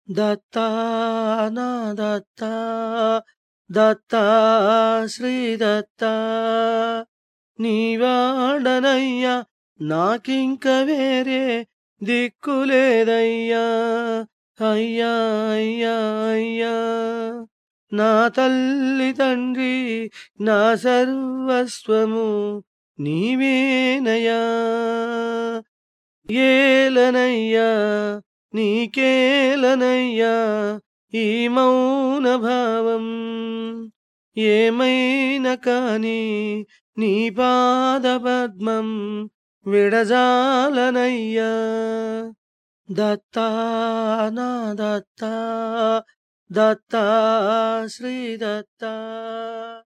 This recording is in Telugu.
దత్తా నా దత్తా దత్తా శ్రీ దత్తా నీవాడనయ్యా నాకింక వేరే దిక్కులేదయ్యా అయ్యా అయ్యా అయ్యా నా తల్లి తండ్రి నా సర్వస్వము నీవేనయ్యా ఏలనయ్యా నీకేలనయ్యా ఈ మౌన భావం ఏమైనా కాని నీ పాద పద్మం విడజాలనయ్యా దత్తా నా దత్తా దత్తా శ్రీ దత్తా